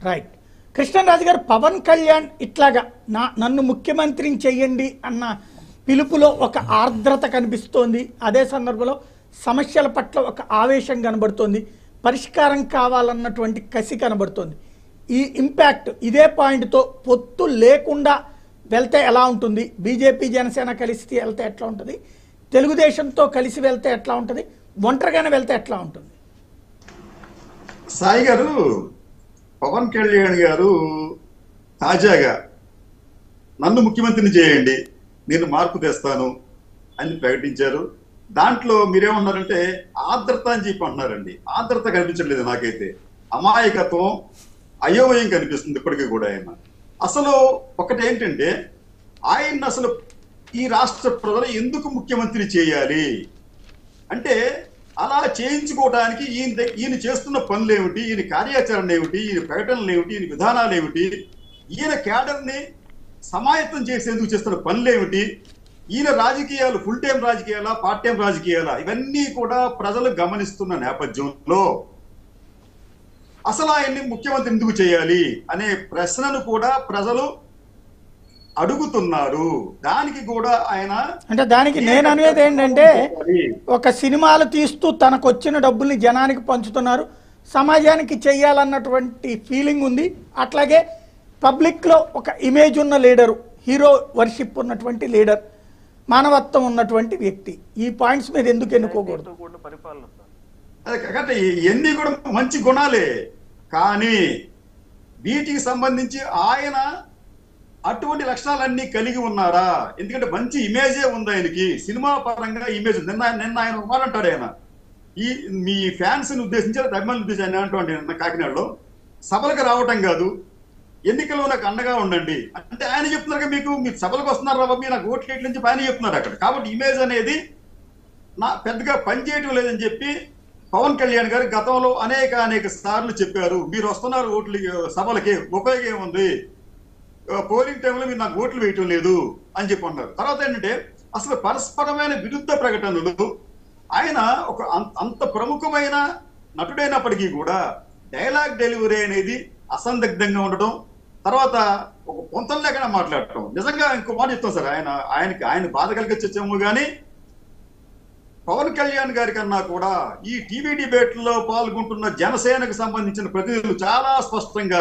Right Krishnaraju గారు పవన్ కళ్యాణ్ ఇట్లాగా నా నన్ను ముఖ్యమంత్రిని చెయ్యండి అన్న పిలుపులో ఒక ఆర్ద్రత కనిపిస్తోంది అదే సందర్భంలో సమస్యల పట్ల ఒక ఆవేశం కనబడుతోంది పరిష్కారం కావాలన్నటువంటి కసి కనబడుతోంది ఈ ఇంపాక్ట్ ఇదే పాయింట్తో పొత్తు లేకుండా వెళ్తే ఎలా ఉంటుంది బీజేపీ జనసేన కలిసి వెళ్తే ఎట్లా ఉంటుంది తెలుగుదేశంతో కలిసి వెళ్తే ఎట్లా ఉంటుంది ఒంటరిగానే వెళ్తే ఎట్లా ఉంటుంది సాయి గారు పవన్ కళ్యాణ్ గారు తాజాగా నన్ను ముఖ్యమంత్రిని చేయండి నేను మార్పు తెస్తాను అని ప్రకటించారు దాంట్లో మీరేమన్నారంటే ఆర్ద్రత అని చెప్పి అంటున్నారండి ఆర్ద్రత కనిపించట్లేదు నాకైతే అమాయకత్వం అయోమయం కనిపిస్తుంది ఇప్పటికీ కూడా ఆయన అసలు ఒకటి ఏంటంటే ఆయన అసలు ఈ రాష్ట్ర ప్రజలు ఎందుకు ముఖ్యమంత్రి చేయాలి అంటే అలా చేయించుకోవడానికి ఈయన దగ్గ- ఈయన చేస్తున్న పనులు ఏమిటి ఈయన కార్యాచరణ ఏమిటి ఈయన ప్రకటనలు ఏమిటి ఈయన విధానాలు ఏమిటి ఈయన క్యాడర్ని సమాయత్తం చేసేందుకు చేస్తున్న పనులు ఏమిటి ఈయన రాజకీయాలు ఫుల్ టైం రాజకీయాలా పార్ట్ టైం రాజకీయాలా ఇవన్నీ కూడా ప్రజలు గమనిస్తున్న నేపథ్యంలో అసలు ఆయన్ని ముఖ్యమంత్రి ఎందుకు చేయాలి అనే ప్రశ్నను కూడా ప్రజలు అడుగుతున్నారు దానికి కూడా ఆయన అంటే దానికి నేను అనేది ఏంటంటే ఒక సినిమాలు తీస్తూ తనకు వచ్చిన డబ్బుల్ని జనానికి పంచుతున్నారు సమాజానికి చెయ్యాలన్నటువంటి ఫీలింగ్ ఉంది అట్లాగే పబ్లిక్లో ఒక ఇమేజ్ ఉన్న లీడరు హీరో వర్షిప్ ఉన్నటువంటి లీడర్ మానవత్వం ఉన్నటువంటి వ్యక్తి ఈ పాయింట్స్ మీద ఎందుకు ఎన్నుకోకూడదు తో కూడిన పరిపాలన సార్ అదే కాబట్టి ఇవన్నీ కూడా మంచి గుణాలే కానీ వీటికి సంబంధించి ఆయన అటువంటి లక్షణాలన్నీ కలిగి ఉన్నారా ఎందుకంటే మంచి ఇమేజే ఉంది ఆయనకి సినిమా పరంగా ఇమేజ్ ఉంది. నిన్న నిన్న ఆయన ఒక మాట అంటాడు ఆయన ఈ మీ ఫ్యాన్స్ ని ఉద్దేశించి లేదా అభిమానులు ఉద్దేశించి ఆయన అంటాడు నిన్న కాకినాడలో సభలకు రావటం కాదు ఎన్నికల్లో నాకు అండగా ఉండండి అంటే ఆయన చెప్తున్నారు కదా మీకు మీరు సభలకు వస్తున్నారు బాబు మీరు నాకు ఓట్లు ఎట్ల నుంచి ఆయన చెప్తున్నారు అక్కడ కాబట్టి ఇమేజ్ అనేది నా పెద్దగా పనిచేయటం లేదని చెప్పి పవన్ కళ్యాణ్ గారు గతంలో అనేక అనేక సార్లు చెప్పారు మీరు వస్తున్నారు ఓట్లు సభలకి ఉపయోగం ఏముంది ఆ, పోలింగ్ టైంలో మీరు నాకు ఓట్లు వేయటం లేదు అని చెప్పి అన్నారు తర్వాత ఏంటంటే అసలు పరస్పరమైన విరుద్ధ ప్రకటనలు ఆయన ఒక అం- అంత ప్రముఖమైన నటుడైనప్పటికీ కూడా డైలాగ్ డెలివరీ అనేది అసందిగ్ధంగా ఉండటం తర్వాత ఒక పొంతం లేకుండా మాట్లాడటం నిజంగా ఇంకో మాట చెప్తాం సార్ ఆయన ఆయనకి ఆయన బాధ కలిగించచ్చేమో కానీ పవన్ కళ్యాణ్ గారి కన్నా కూడా ఈ టీవీ డిబేట్ లో పాల్గొంటున్న జనసేనకు సంబంధించిన ప్రతినిధులు చాలా స్పష్టంగా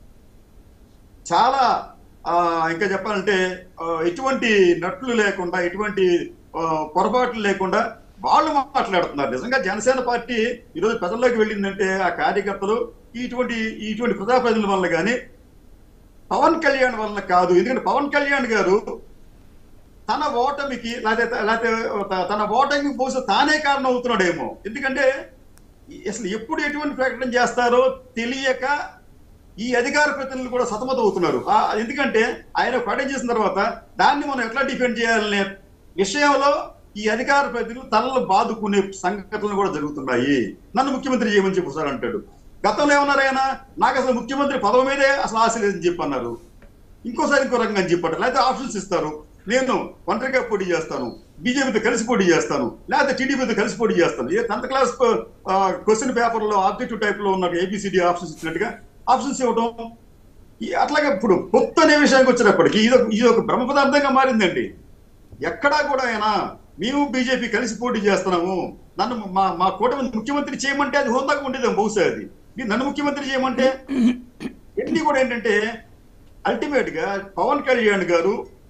చాలా ఆ, ఇంకా చెప్పాలంటే ఆ, ఎటువంటి నట్లు లేకుండా ఎటువంటి ఆ, పొరపాట్లు లేకుండా వాళ్ళు మాట్లాడుతున్నారు నిజంగా జనసేన పార్టీ ఈరోజు ప్రజల్లోకి వెళ్ళిందంటే ఆ కార్యకర్తలు ఇటువంటి ఇటువంటి ప్రజాప్రతినిధుల వల్ల కానీ పవన్ కళ్యాణ్ వల్ల కాదు ఎందుకంటే పవన్ కళ్యాణ్ గారు తన ఓటమికి లేకపోతే లేకపోతే తన ఓటమికి బహుశా తానే కారణం అవుతున్నాడేమో ఎందుకంటే ఈ- అసలు ఎప్పుడు ఎటువంటి ప్రకటన చేస్తారో తెలియక ఈ అధికార ప్రతినిధులు కూడా సతమతం అవుతున్నారు ఆ, ఎందుకంటే ఆయన ప్రకటన చేసిన తర్వాత దాన్ని మనం ఎట్లా డిఫెండ్ చేయాలనే విషయంలో ఈ అధికార ప్రతినిధులు తలలు బాదుకునే సంఘటనలు కూడా జరుగుతున్నాయి నన్ను ముఖ్యమంత్రి చేయమని చెప్పి సార్ అంటాడు గతంలో ఏమన్నారు ఆయన నాకు అసలు ముఖ్యమంత్రి పదవి మీదే అసలు ఆశ లేదని చెప్పి అన్నారు ఇంకోసారి ఇంకో రకంగా అని చెప్పారు లేకపోతే ఆప్షన్స్ ఇస్తారు నేను ఒంటరిగా పోటీ చేస్తాను బీజేపీతో కలిసి పోటీ చేస్తాను లేకపోతే టీడీపీతో కలిసి పోటీ చేస్తాను ఏ టెన్త్ క్లాస్ క్వశ్చన్ పేపర్ లో ఆబ్జెక్టివ్ టైప్ లో ఉన్న ఏబిసిడి ఆప్షన్స్ ఇచ్చినట్టుగా ఆప్షన్స్ ఇవ్వడం ఈ అట్లాగే ఇప్పుడు పొత్తు అనే విషయానికి వచ్చినప్పటికీ ఇది ఒక ఇది ఒక బ్రహ్మ పదార్థంగా మారిందండి ఎక్కడా కూడా ఆయన మేము బీజేపీ కలిసి పోటీ చేస్తున్నాము నన్ను మా మా కూటమి ముఖ్యమంత్రి చేయమంటే అది హోందాగా ఉండేది బహుశా అది మీరు నన్ను ముఖ్యమంత్రి చేయమంటే ఎన్ని కూడా ఏంటంటే అల్టిమేట్ గా పవన్ కళ్యాణ్ గారు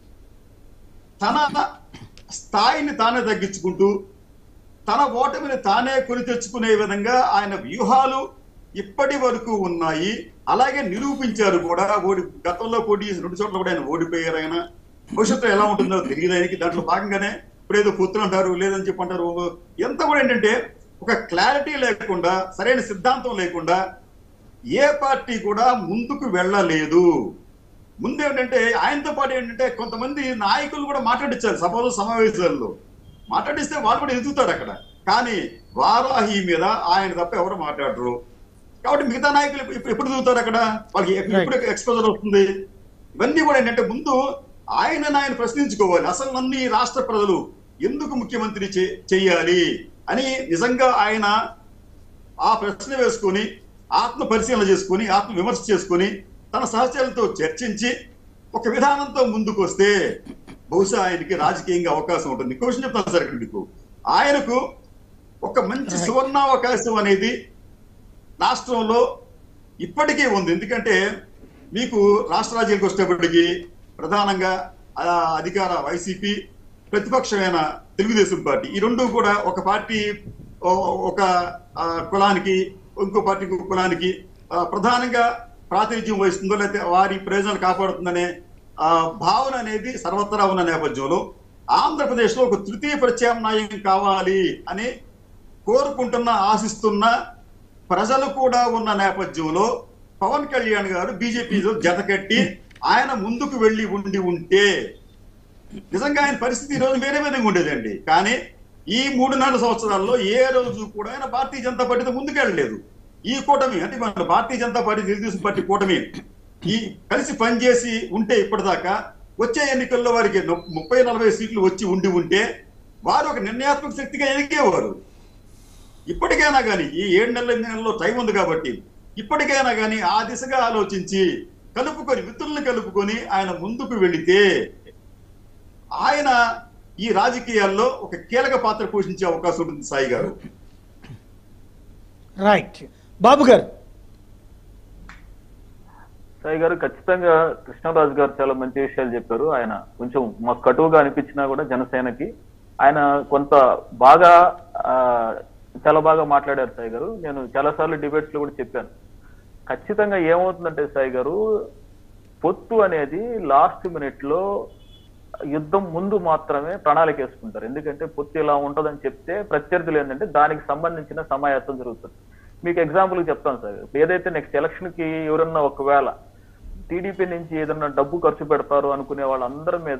తన స్థాయిని తానే తగ్గించుకుంటూ తన ఓటమిని తానే కొని తెచ్చుకునే విధంగా ఆయన వ్యూహాలు ఇప్పటి వరకు ఉన్నాయి అలాగే నిరూపించారు కూడా ఓడి గతంలో పోటీ చేసిన రెండు చోట్ల కూడా ఆయన ఓడిపోయారు ఆయన భవిష్యత్తు ఎలా ఉంటుందో తెలియదు ఆయనకి దాంట్లో భాగంగానే ఇప్పుడు ఏదో పొత్తులు అంటారు లేదని చెప్పి అంటారు ఎంత కూడా ఏంటంటే ఒక క్లారిటీ లేకుండా సరైన సిద్ధాంతం లేకుండా ఏ పార్టీ కూడా ముందుకు వెళ్ళలేదు ముందు ఏంటంటే ఆయనతో పాటు ఏంటంటే కొంతమంది నాయకులు కూడా మాట్లాడించారు సభలో సమావేశాల్లో మాట్లాడిస్తే వాళ్ళు కూడా ఎదుగుతారు అక్కడ కానీ వారాహి మీద ఆయన తప్ప ఎవరు మాట్లాడరు కాబట్టి మిగతా నాయకులు ఇప్పుడు ఎప్పుడు ఎదుగుతారు అక్కడ వాళ్ళకి ఎప్పుడు ఎప్పుడు ఎక్స్పోజర్ వస్తుంది ఇవన్నీ కూడా ఏంటంటే ముందు ఆయన ఆయన ప్రశ్నించుకోవాలి అసలు నన్ను ఈ రాష్ట్ర ప్రజలు ఎందుకు ముఖ్యమంత్రి చే- చెయ్యాలి అని నిజంగా ఆయన ఆ ప్రశ్న వేసుకొని ఆత్మ పరిశీలన చేసుకుని ఆత్మ విమర్శ చేసుకుని తన సహచరులతో చర్చించి ఒక విధానంతో ముందుకు వస్తే బహుశా ఆయనకి రాజకీయంగా అవకాశం ఉంటుంది ఇంకో విషయం చెప్తాను సార్ ఇక్కడ మీకు ఆయనకు ఒక మంచి సువర్ణావకాశం అనేది రాష్ట్రంలో ఇప్పటికీ ఉంది ఎందుకంటే మీకు రాష్ట్ర రాజ్యానికి వచ్చేటప్పటికి ప్రధానంగా ఆ, అధికార వైసీపీ ప్రతిపక్షమైన తెలుగుదేశం పార్టీ ఈ రెండు కూడా ఒక పార్టీ ఓ- ఒక ఆ, కులానికి ఇంకో పార్టీ ఇంకో కులానికి ఆ, ప్రధానంగా ప్రాతినిధ్యం వహిస్తుందో లేకపోతే వారి ప్రయోజనాలు కాపాడుతుందనే ఆ, భావన అనేది సర్వత్రా ఉన్న నేపథ్యంలో ఆంధ్రప్రదేశ్లో ఒక తృతీయ ప్రత్యామ్నాయం కావాలి అని కోరుకుంటున్న ఆశిస్తున్న ప్రజలు కూడా ఉన్న నేపథ్యంలో పవన్ కళ్యాణ్ గారు బీజేపీలో జతకట్టి ఆయన ముందుకు వెళ్ళి ఉండి ఉంటే నిజంగా ఆయన పరిస్థితి ఈ రోజు వేరే విధంగా ఉండేదండి కానీ ఈ మూడు నాలుగు సంవత్సరాల్లో ఏ రోజు కూడా ఆయన భారతీయ జనతా పార్టీతో ముందుకెళ్ళలేదు ఈ కూటమి అంటే మన భారతీయ జనతా పార్టీ తెలుగుదేశం పార్టీ కూటమి ఈ కలిసి పనిచేసి ఉంటే ఇప్పటిదాకా వచ్చే ఎన్నికల్లో వారికి ను- ముప్పై నలభై సీట్లు వచ్చి ఉండి ఉంటే వారు ఒక నిర్ణయాత్మక శక్తిగా ఎదిగేవారు ఇప్పటికైనా కానీ ఈ ఏడు నెలల ఎనిమిది నెలల్లో టైం ఉంది కాబట్టి ఇప్పటికైనా కానీ ఆ దిశగా ఆలోచించి కలుపుకొని మిత్రుల్ని కలుపుకొని ఆయన ముందుకు వెళితే ఆయన ఈ రాజకీయాల్లో ఒక కీలక పాత్ర పోషించే అవకాశం ఉంటుంది సాయి గారు రైట్ బాబు గారు సాయి గారు ఖచ్చితంగా కృష్ణరాజు గారు చాలా మంచి విషయాలు చెప్పారు ఆయన కొంచెం మాకు కటువుగా అనిపించినా కూడా జనసేనకి ఆయన కొంత బాగా ఆ, చాలా బాగా మాట్లాడారు సాయి గారు నేను చాలా సార్లు డిబేట్స్ లో కూడా చెప్పాను ఖచ్చితంగా ఏమవుతుందంటే సాయి గారు పొత్తు అనేది లాస్ట్ మినిట్ లో యుద్ధం ముందు మాత్రమే ప్రణాళిక వేసుకుంటారు ఎందుకంటే పొత్తు ఇలా ఉంటుందని చెప్తే ప్రత్యర్థులు ఏంటంటే దానికి సంబంధించిన సమాయత్తం జరుగుతుంది మీకు ఎగ్జాంపుల్ చెప్తాను సార్ ఇప్పుడు ఏదైతే నెక్స్ట్ ఎలక్షన్ కి ఎవరన్నా ఒకవేళ టీడీపీ నుంచి ఏదన్నా డబ్బు ఖర్చు పెడతారు అనుకునే వాళ్ళందరి మీద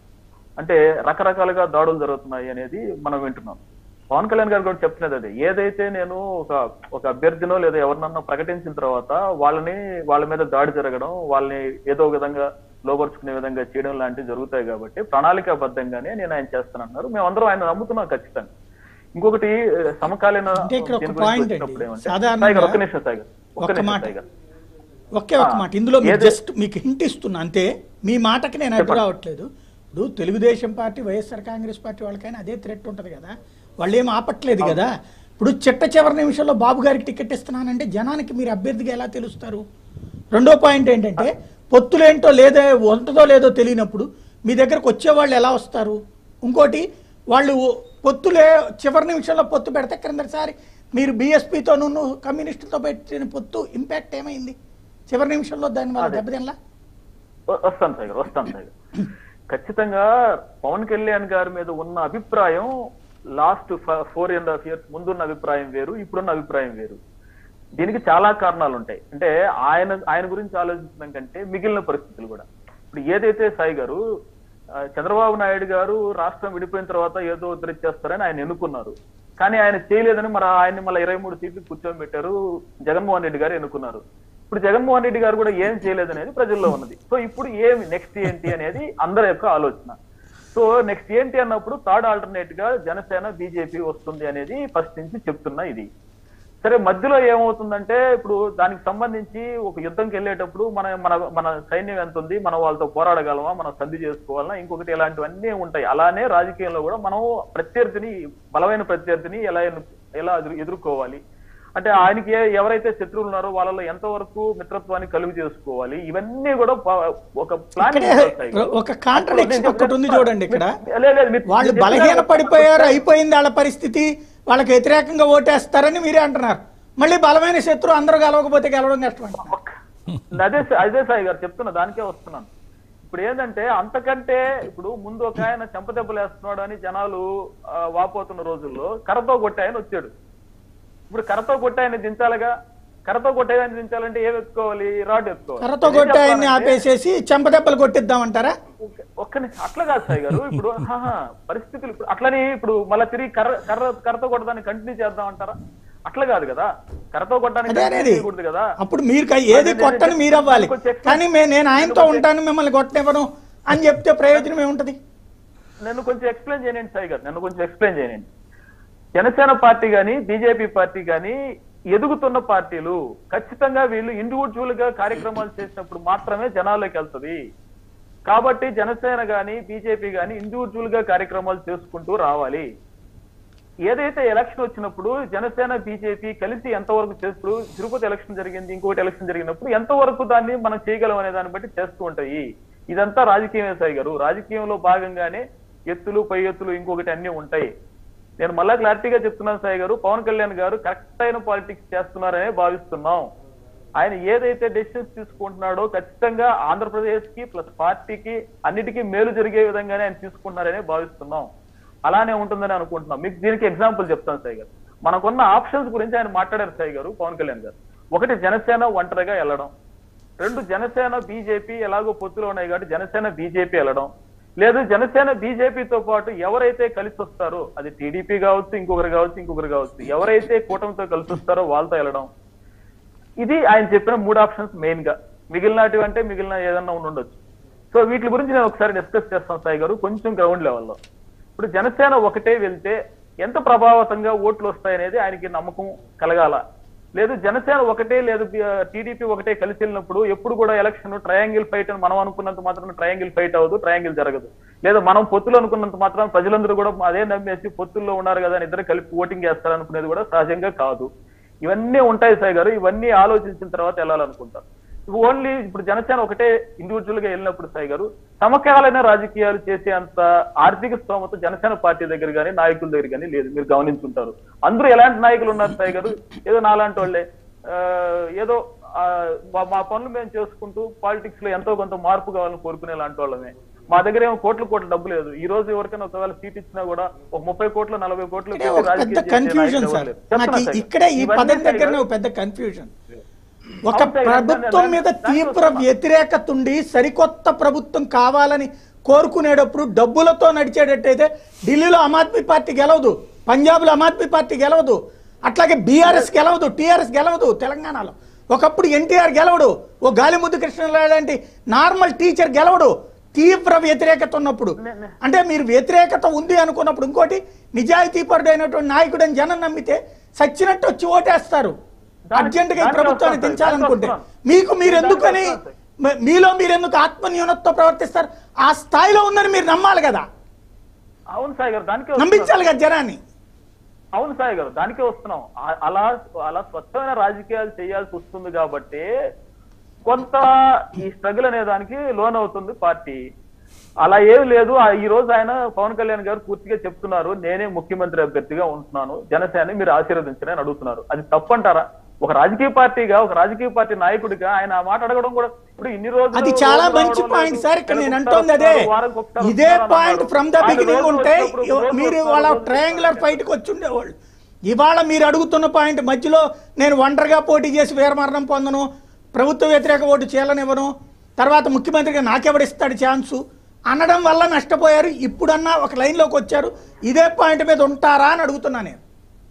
అంటే రకరకాలుగా దాడులు జరుగుతున్నాయి అనేది మనం వింటున్నాం పవన్ కళ్యాణ్ గారు కూడా చెప్తున్నది అదే ఏదైతే నేను ఒక ఒక అభ్యర్థినో లేదా ఎవరినన్నా ప్రకటించిన తర్వాత వాళ్ళని వాళ్ళ మీద దాడి జరగడం వాళ్ళని ఏదో ఒక విధంగా లోపరుచుకునే విధంగా చేయడం లాంటివి జరుగుతాయి కాబట్టి ప్రణాళికాబద్ధంగానే నేను ఆయన చేస్తానన్నారు మేమందరం ఆయన నమ్ముతున్నాం ఖచ్చితంగా ఇంకొకటి ఆ, సమకాలీన అంటే ఇక్కడ ఒక దీని గురించి point అండి. వచ్చినప్పుడు ఏమంటే- సాధారణంగా సాయి గారు, ఒక్క నిమిషం సాయి గారు. ఒక్క ఒక్క నిమిషం మాట. సాయి గారు. ఒకే ఒక ఆ, మాట ఇందులో మీకు ఏది- జస్ట్ మీకు హింట్ ఇస్తున్నా అంతే మీ మాటకి నేను అడ్డు చెప్పండి. రావట్లేదు ఇప్పుడు తెలుగుదేశం పార్టీ వైఎస్ఆర్ కాంగ్రెస్ పార్టీ వాళ్ళకైనా అదే థ్రెట్ ఉంటుంది కదా వాళ్ళు ఏం ఆపట్లేదు కదా ఇప్పుడు చిట్ట చివరి నిమిషంలో బాబు గారికి టికెట్ ఇస్తున్నానంటే జనానికి మీరు అభ్యర్థిగా ఎలా తెలుస్తారు రెండో పాయింట్ ఏంటంటే పొత్తులేంటో లేదో ఉంటుందో లేదో తెలియనప్పుడు మీ దగ్గరకు వచ్చేవాళ్ళు ఎలా వస్తారు ఇంకోటి వాళ్ళు పొత్తులే చివరి నిమిషంలో పొత్తు పెడితే క్రిందసారి మీరు బీఎస్పీతోనూ కమ్యూనిస్టులతో పెట్టిన పొత్తు ఇంపాక్ట్ ఏమైంది చివరి నిమిషంలో దాని వల్ల అదే. దెబ్బతినలా వ- వస్తాను సార్ గారు వస్తాను సార్ గారు ఖచ్చితంగా పవన్ కళ్యాణ్ గారి మీద ఉన్న అభిప్రాయం last four and half years ముందున్న అభిప్రాయం వేరు ఇప్పుడున్న అభిప్రాయం వేరు దీనికి చాలా కారణాలు ఉంటాయి అంటే ఆయన ఆయన గురించి ఆలోచించడం కంటే మిగిలిన పరిస్థితులు కూడా ఇప్పుడు ఏదైతే సాయి గారు ఆ, చంద్రబాబు నాయుడు గారు రాష్ట్రం విడిపోయిన తర్వాత ఏదో ఉద్ధరించేస్తారని ఆయన ఎన్నుకున్నారు కానీ ఆయన చేయలేదని మరి ఆయన్ని మళ్ళీ ఇరవై మూడు సీట్లు కూర్చోబెట్టారు జగన్మోహన్ రెడ్డి గారు ఎన్నుకున్నారు ఇప్పుడు జగన్మోహన్ రెడ్డి గారు కూడా ఏం చేయలేదనేది ప్రజల్లో ఉన్నది సో ఇప్పుడు ఏమి నెక్స్ట్ ఏంటి అనేది అందరి యొక్క ఆలోచన సో నెక్స్ట్ ఏంటి అన్నప్పుడు థర్డ్ ఆల్టర్నేట్ గా జనసేన బీజేపీ వస్తుంది అనేది ఫస్ట్ నుంచి చెప్తున్నా ఇది సరే మధ్యలో ఏమవుతుందంటే ఇప్పుడు దానికి సంబంధించి ఒక యుద్ధంకి వెళ్ళేటప్పుడు మన మన మన సైన్యం ఎంత ఉంది మనం వాళ్ళతో పోరాడగలమా మనం సంధి చేసుకోవాలన్నా ఇంకొకటి ఇలాంటివన్నీ ఉంటాయి అలానే రాజకీయంలో కూడా మనం ప్రత్యర్థిని బలమైన ప్రత్యర్థిని ఎలా ఎన్ను- ఎలా ఎదురు- ఎదుర్కోవాలి అంటే ఆయనకి ఏ- ఎవరైతే శత్రువులు ఉన్నారో వాళ్ళలో ఎంతవరకు మిత్రత్వాన్ని కలుగు చేసుకోవాలి ఇవన్నీ కూడా ప- ఒక ప్లాన్ ఇక్కడే ఒక కాంట్రడిక్షన్ ఒకటి ఉంది చూడండి ఇక్కడ వాళ్ళు చెప్పిన- బలహీన పడిపోయారు అయిపోయింది వాళ్ళ పరిస్థితి వాళ్ళకి వ్యతిరేకంగా ఓటేస్తారని మీరే అంటున్నారు మళ్ళీ బలమైన శత్రువు అందరూ గెలవకపోతే గెలవడం కష్టం అంటున్నారు. ఒక్క- అదే సా- అదే సాయి గారు చెప్తున్నా దానికే వస్తున్నాను ఇప్పుడు ఏంటంటే అంతకంటే ఇప్పుడు ముందు ఒక ఆయన చెంపదెబ్బలు వేస్తున్నాడు అని జనాలు ఆ, వాపోతున్న రోజుల్లో కర్రతో కొట్టాయని వచ్చాడు ఇప్పుడు కర్రతో కొట్టాయని దించాలిగా కర్రతో కొట్టాయని దించాలంటే ఏం ఎత్తుకోవాలి రాడ్ ఎత్తుకోవాలి కర్రతో నేను ఏం కొట్టాయన్ని చెప్తానంటే- ఆపేసేసి చెంపదెబ్బలు కొట్టిద్దామంటారా ఒక్క- ఒక్క నిమిషం అట్లా కాదు సాయి గారు ఇప్పుడు ఆహా, పరిస్థితులు ఇప్పుడు అట్లని ఇప్పుడు మళ్ళీ తిరిగి కర్ర కర్ర కర్రతో కొట్టడాన్ని కంటిన్యూ చేద్దాం అంటారా అట్లా కాదు కదా కర్రతో కొట్టడానికి అదే continue అనేది చేయకూడదు కదా అప్పుడు మీరు క- ఏది అదే కొట్టని నేను మీరు అవ్వాలి కొంచెం explain- కానీ మే- నేను ఆయనతో కొంచెం- ఉంటాను మిమ్మల్ని కొట్టనివ్వను అని చెప్తే ప్రయోజనం ఏముంటది నన్ను కొంచెం ఎక్స్ప్లెయిన్ చేయండి సాయి గారు నన్ను కొంచెం ఎక్స్ప్లెయిన్ చేయండి జనసేన పార్టీ కానీ బీజేపీ పార్టీ కానీ ఎదుగుతున్న పార్టీలు ఖచ్చితంగా వీళ్ళు ఇండివిజువల్ గా కార్యక్రమాలు చేసినప్పుడు మాత్రమే జనాల్లోకి వెళ్తది కాబట్టి జనసేన గాని బీజేపీ గాని ఇండివిజువల్ గా కార్యక్రమాలు చేసుకుంటూ రావాలి ఏదైతే ఎలక్షన్ వచ్చినప్పుడు జనసేన బీజేపీ కలిసి ఎంతవరకు చేస్తూ తిరుపతి ఎలక్షన్ జరిగింది ఇంకొకటి ఎలక్షన్ జరిగినప్పుడు ఎంతవరకు దాన్ని మనం చేయగలం అనే దాన్ని బట్టి చేస్తూ ఉంటాయి ఇదంతా రాజకీయమే సాయి గారు రాజకీయంలో భాగంగానే ఎత్తులు పై ఎత్తులు ఇంకొకటి అన్ని ఉంటాయి నేను మళ్ళా క్లారిటీగా చెప్తున్నాను సాయి గారు పవన్ కళ్యాణ్ గారు కరెక్ట్ అయిన పాలిటిక్స్ చేస్తున్నారనే భావిస్తున్నాం ఆయన ఏదైతే డెసిషన్స్ తీసుకుంటున్నాడో ఖచ్చితంగా ఆంధ్రప్రదేశ్ కి ప్లస్ పార్టీకి అన్నిటికీ మేలు జరిగే విధంగానే ఆయన తీసుకుంటున్నారనే భావిస్తున్నాం అలానే ఉంటుందని అనుకుంటున్నాం మీకు దీనికి ఎగ్జాంపుల్ చెప్తాను సాయి గారు మనకున్న ఆప్షన్స్ గురించి ఆయన మాట్లాడారు సాయి గారు పవన్ కళ్యాణ్ గారు ఒకటి జనసేన ఒంటరిగా వెళ్ళడం రెండు జనసేన బీజేపీ ఎలాగో పొత్తులు ఉన్నాయి కాబట్టి జనసేన బీజేపీ వెళ్ళడం లేదు జనసేన బీజేపీతో పాటు ఎవరైతే కలిసి వస్తారో అది టీడీపీ కావచ్చు ఇంకొకరు కావచ్చు ఇంకొకరు కావచ్చు ఎవరైతే కూటమితో కలిసి వస్తారో వాళ్ళతో వెళ్ళడం ఇది ఆయన చెప్పిన మూడు ఆప్షన్స్ మెయిన్ గా మిగిలినటివి అంటే మిగిలిన ఏదన్నా ఉండి ఉండొచ్చు సో వీటి గురించి నేను ఒకసారి డిస్కస్ చేస్తాను సాయి గారు కొంచెం గ్రౌండ్ లెవెల్లో ఇప్పుడు జనసేన ఒకటే వెళ్తే ఎంత ప్రభావితంగా ఓట్లు వస్తాయనేది ఆయనకి నమ్మకం కలగాల లేదు జనసేన ఒకటే లేదు టీడీపీ ఒకటే కలిసి వెళ్ళినప్పుడు ఎప్పుడు కూడా ఎలక్షన్ ట్రయాంగిల్ ఫైట్ అని మనం అనుకున్నంత మాత్రం ట్రయాంగిల్ ఫైట్ అవ్వదు ట్రయాంగిల్ జరగదు లేదా మనం పొత్తులు అనుకున్నంత మాత్రం ప్రజలందరూ కూడా అదే నమ్మేసి పొత్తుల్లో ఉన్నారు కదా అని ఇద్దరు కలిపి ఓటింగ్ చేస్తారనుకునేది కూడా సహజంగా కాదు ఇవన్నీ ఉంటాయి సాయి గారు ఇవన్నీ ఆలోచించిన తర్వాత వెళ్ళాలనుకుంటారు ఓన్లీ ఇప్పుడు జనసేన ఒకటే ఇండివిజువల్ గా వెళ్ళినప్పుడు సాయి గారు సమకాలీన రాజకీయాలు చేసే అంత ఆర్థిక స్తోమత జనసేన పార్టీ దగ్గర కానీ నాయకుల దగ్గర కానీ లేదు మీరు గమనించుంటారు అందరూ ఎలాంటి నాయకులు ఉన్నారు సాయి గారు ఏదో నాలాంటి వాళ్ళే ఆ, ఏదో ఆ, మా- మా పనులు మేము చేసుకుంటూ పాలిటిక్స్ లో ఎంతో కొంత మార్పు కావాలని కోరుకునే లాంటి వాళ్ళమే మా దగ్గర ఏమో కోట్ల కోట్ల డబ్బు లేదు ఈ రోజు ఎవరికైనా ఒకవేళ సీట్ ఇచ్చినా కూడా ఒక ముప్పై కోట్లు నలభై కోట్లు ఇక్కడే పెట్టి ఒక రాజకీయం పెద్ద చేసే కన్ఫ్యూజన్ నాయకులు సార్ ఎవరు లేరు. చెప్తున్నా నాకు సార్. ఇక్కడే ఈ ఇవన్నీ పదం సార్ దగ్గరనే గారు. ఒక పెద్ద కన్ఫ్యూజన్ ఒక అవును సార్, ప్రభుత్వం దాన్ని- మీద దాన్ని తీవ్ర వస్తున్నా. వ్యతిరేకత ఉండి సరికొత్త ప్రభుత్వం కావాలని కోరుకునేటప్పుడు డబ్బులతో నడిచేటట్టయితే ఢిల్లీలో ఆమ్ ఆద్మీ పార్టీ గెలవదు పంజాబ్లో ఆమ్ ఆద్మీ పార్టీ గెలవదు అట్లాగే బీఆర్ఎస్ గెలవదు టీఆర్ఎస్ గెలవదు తెలంగాణలో ఒకప్పుడు ఎన్టీఆర్ గెలవడు ఓ గాలిముద్దు కృష్ణరావు లాంటి నార్మల్ టీచర్ గెలవడు తీవ్ర వ్యతిరేకత ఉన్నప్పుడు అంటే మీరు వ్యతిరేకత ఉంది అనుకున్నప్పుడు ఇంకోటి నిజాయితీపరుడు అయినటువంటి నాయకుడని జనం నమ్మితే సచ్చినట్టు వచ్చి ఓటేస్తారు దానికి- అర్జెంటుగా ఈ దానికి ప్రభుత్వాన్ని వస్తాను సార్, దించాలనుకుంటే దానికి వస్తాను. మీకు మీరు దానికి ఎందుకని వస్తాను మ- మీలో మీరు ఎందుకు ఆత్మన్యూనతతో ప్రవర్తిస్తారు ఆ స్థాయిలో ఉందని మీరు నమ్మాలి కదా అవును సాయి గారు దానికే వస్తున్నాను. నమ్మించాలి కదా జనాన్ని అవును సాయి గారు దానికే వస్తున్నాం ఆ- అలా అలా స్వచ్ఛమైన రాజకీయాలు చేయాల్సి వస్తుంది కాబట్టి కొంత ఈ స్ట్రగుల్ అనే దానికి లోన్ అవుతుంది పార్టీ అలా ఏం లేదు ఆ ఈ రోజు ఆయన పవన్ కళ్యాణ్ గారు పూర్తిగా చెప్తున్నారు నేనే ముఖ్యమంత్రి అభ్యర్థిగా ఉంటున్నాను జనసేన మీరు ఆశీర్వదించని అని అడుగుతున్నారు అది తప్పంటారా ఒక రాజకీయ పార్టీగా ఒక రాజకీయ పార్టీ నాయకుడిగా ఆయన ఆ మాట అడగడం కూడా ఇప్పుడు ఇన్ని రోజులు అది చాలా రోజులు మంచి రావడం పాయింట్ లేదు. సార్ ఇక్కడ నేను నెలకు అంటోంది ఒకసారి అదే వస్తున్నారు, వారానికి ఒకసారి ఇదే వస్తున్నారు పాయింట్ అన్నారు. ఫ్రమ్ ద ఆయన బిగినింగ్ రోజు ఉంటే వచ్చినప్పుడు రోజు మీరు వస్తారు, వాళ్ళ రోజు ట్రయాంగులర్ వస్తారు. ఫైట్కి వచ్చి ఉండేవాళ్ళు ఇవాళ మీరు అడుగుతున్న పాయింట్ మధ్యలో నేను ఒంటరిగా పోటీ చేసి వీరమరణం పొందను ప్రభుత్వ వ్యతిరేక ఓటు చేయాలనివ్వను తర్వాత ముఖ్యమంత్రిగా నాకెవడిస్తాడు ఛాన్సు అనడం వల్ల నష్టపోయారు ఇప్పుడన్నా ఒక లైన్లోకి వచ్చారు ఇదే పాయింట్ మీద ఉంటారా అని అడుగుతున్నా నేను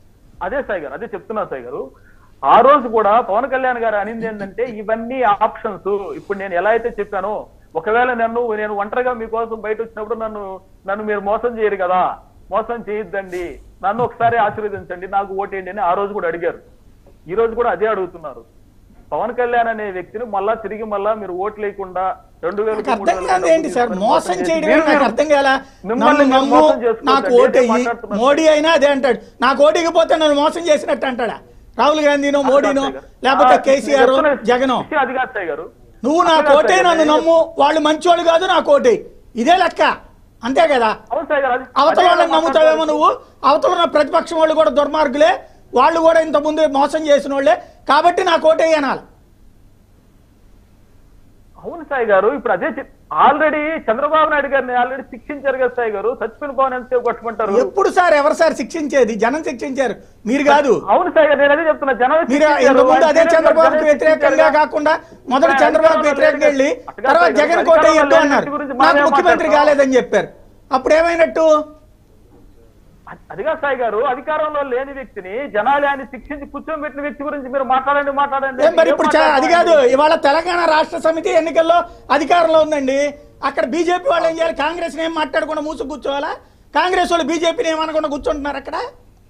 అదే సాయి గారు అదే చెప్తున్నా సాయి గారు ఆ రోజు కూడా పవన్ కళ్యాణ్ గారు అనింది ఏంటంటే ఇవన్నీ ఆప్షన్స్ ఇప్పుడు నేను ఎలా అయితే చెప్పానో ఒకవేళ నన్ను నేను ఒంటరిగా మీకోసం బయట వచ్చినప్పుడు నన్ను నన్ను మీరు మోసం చేయరు కదా మోసం చేయొద్దండి నన్ను ఒకసారి ఆశీర్వదించండి నాకు ఓటేయండి అని ఆ రోజు కూడా అడిగారు ఈ రోజు కూడా అదే అడుగుతున్నారు పవన్ కళ్యాణ్ అనే వ్యక్తిని మళ్ళా తిరిగి మళ్ళా మీరు ఓట్లు లేకుండా రెండు వేల నాకు అర్థం కాదు ఏంటి సార్ మోసం చేయడమే నాకు అర్థం కాల మిమ్మల్ని నన్ను మీరు నమ్ము మోసం చేసుకోవద్దండి. నాకు ఓటు అదే వెయ్యి మాట్లాడుతున్నారు. మోడీ అయినా అదే అంటాడు నాకు ఓటికపోతే నన్ను మోసం చేసినట్టు అంటాడా రాహుల్ గాంధీనో మోడీనో లేకపోతే కేసీఆర్ జగనో అది కాదు సాయి గారు నువ్వు నా అసలు కోటే సాయి గారు, నన్ను నేను నమ్ము వాళ్ళు మంచోళ్ళు కాదు నా కోటే ఇదే లెక్క అంతే కదా అవును సాయి గారు అది- అవతల అదే వాళ్ళని కదా నమ్ముతావేమో మాట్లాడుతున్నారు. నువ్వు అవతల ఉన్న ప్రతిపక్షం వాళ్ళు కూడా దుర్మార్గులే వాళ్ళు కూడా ఇంత ముందు మోసం చేసిన వాళ్ళే కాబట్టి నా కోటే అనాలి అవును సాయి గారు ఇప్పుడు అదే ఆల్రెడీ చంద్రబాబు నాయుడు గారిని ఆల్రెడీ శిక్షించారు కదా సాయి గారు చచ్చిపోయిన పవన్ ఎంతసేపు కొట్టుకుంటారు ఎప్పుడు సార్ ఎవరు సార్ శిక్షించేది జనం శిక్షించారు మీరు కాదు అవును సాయి గారు నేను అదే చెప్తున్నా జనం మీరు శిక్షించారు. ఇంతకుముందు అదే జనం చంద్రబాబుకి శిక్షించారు వ్యతిరేకంగా కదా. కాకుండా మొదట ఇప్పుడు చంద్రబాబు అధికారంలో వ్యతిరేకంగా వెళ్ళి లేని- అట్లా తర్వాత కాదు జగన్ సాయి కోట గారు. ఎద్దు అధికారంలో అన్నారు లేని గురించి నాకు మనమే ముఖ్యమంత్రి మాట్లాడతాం. కాలేదని చెప్పారు అప్పుడు ఏమైనట్టు అ- అదిగా సాయి గారు అధికారంలో లేని వ్యక్తిని జనాలు ఆయన శిక్షించి కూర్చోబెట్టిన వ్యక్తి గురించి మీరు మాట్లాడండి మాట్లాడండి ఏం మరి ఇప్పుడు చా- ఏం అది కాదు మాట్లాడుతున్నారు? ఇవాళ తెలంగాణ రాష్ట్ర సమితి ఎన్నికల్లో అధికారంలో ఉందండి అక్కడ బీజేపీ వాళ్ళు ఏం చేయాలి కాంగ్రెస్ ఏం మాట్లాడకుండా మూసు కూర్చోవాలా కాంగ్రెస్ వాళ్ళు బీజేపీని ఏమనకుండా కూర్చుంటున్నారు అక్కడ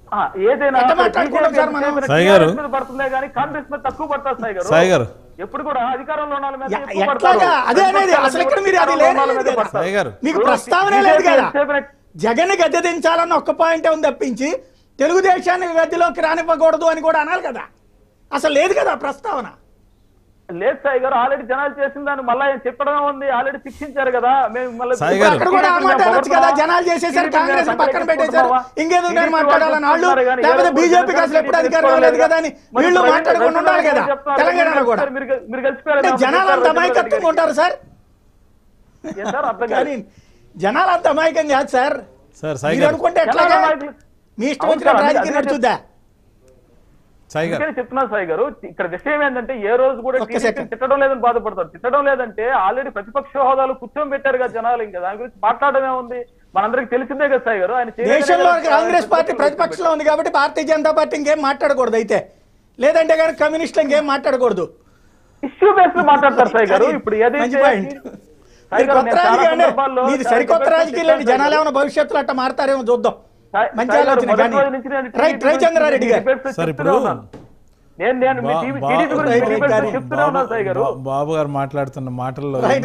ఆ, ఏదైనా ఎంత మాట్లాడుకున్నాం సార్ మనం? BJP సాయి గారు. మీద పడుతుందే కానీ కాంగ్రెస్ మీద తక్కువ పడతారు సాయి గారు సాయి గారు. ఎప్పుడు కూడా అధికారంలో ఉన్న వాళ్ళ మీద ఎ- ఎక్కువ పడతారు. ఎట్లాగా? అదే అనేది. అసలు ఇక్కడ మీరు అది అధికారంలో ఉన్న వాళ్ళ లేదు మీద కదా. పడతారు. సాయి గారు. మీకు ఇప్పుడు ప్రస్తావనే BJP లేదు కదా ఎంతసేపు జగన్ గద్దె దించాలన్న ఒక్క పాయింటే ఉంది తప్పించి తెలుగుదేశాన్ని గద్దెలోకి రానివ్వకూడదు అని కూడా అనాలి కదా అసలు లేదు కదా ప్రస్తావన లేదు సాయి గారు ఆల్రెడీ జనాలు చేసిన దాన్ని మళ్ళీ ఆయన చెప్పడమే ఉంది ఆల్రెడీ శిక్షించారు కదా మేము మళ్ళీ సాయి గారు. అక్కడ కూడా ఆ మాట అనొచ్చు కదా జనాలు చేసేసారు కాంగ్రెస్ పక్కన పెట్టేశారు ఇంకేదో నేను మాట్లాడాలని వాళ్ళు లేకపోతే బీజేపీకి అసలు ఎప్పుడు అధికారం లేదు కదా అని వీళ్ళు మాట్లాడుకుని ఉండాలి కదా తెలంగాణలో కూడా మీరు మీరు కలిసిపోయారు అంటే జనాలు అంత అమాయకత్వంగా ఉంటారు సార్ ఏ సార్ అర్థం కాదు. కానీ జనాలు అంత అమాయకం కాదు సార్ సార్ సాయి మీరు గారు అనుకుంటే జనాలు ఎట్లాగా అమాయకులు. మీ ఇష్టం అవును వచ్చిన సార్, రాజకీయం అందుకే నడుచుద్దా సాయి గారు అందుకని చెప్తున్నా సాయి గారు ఇక్కడ విషయం ఏంటంటే ఏ రోజు కూడా ఒక్క టీడీపీ second. తిట్టడం లేదని బాధపడతారు తిట్టడం లేదంటే ఆల్రెడీ ప్రతిపక్ష హోదాలు కూర్చొని పెట్టారు కదా జనాలు ఇంకా దాని గురించి మాట్లాడమే ఉంది మనందరికి తెలిసిందే కదా సాయి గారు ఆయన చేయలేదనే దేశంలో కదా కాంగ్రెస్ పార్టీ ప్రతిపక్షంలో ఉంది కాబట్టి భారతీయ జనతా పార్టీ ఇంకేం మాట్లాడకూడదు అయితే లేదంటే కానీ కమ్యూనిస్టులు ఇంకేం మాట్లాడకూడదు ఇష్యూ బేస్ లో మాట్లాడతారు సాయి గారు ఇప్పుడు మంచి ఏదైతే పాయింట్ సాయి మీరు గారు, కొత్త నేను చాలా రాజకీయం అంటే సందర్భాల్లో మీది చాలా సరికొత్త debates రాజకీయాలు చెప్పాను జనాలు సాయి ఏమైనా భవిష్యత్తులో అట్ట మారతారేమో చూద్దాం సాయి- మంచి సాయి గారు, ఆలోచన మొదటి కానీ రోజు నుంచి నేను రైట్ టీడీపీ రవిచంద్రారెడ్డి గారు debates సార్ చెప్తూనే ఇప్పుడు ఉన్నాను. నేను నేను మీ బా- టీవీ బా- టీడీపీ గురించి రైట్ debates రైట్ చెప్తూనే ఉన్నాను సాయి గారు బాబు గారు మాట్లాడుతున్న మాటల్లో రైట్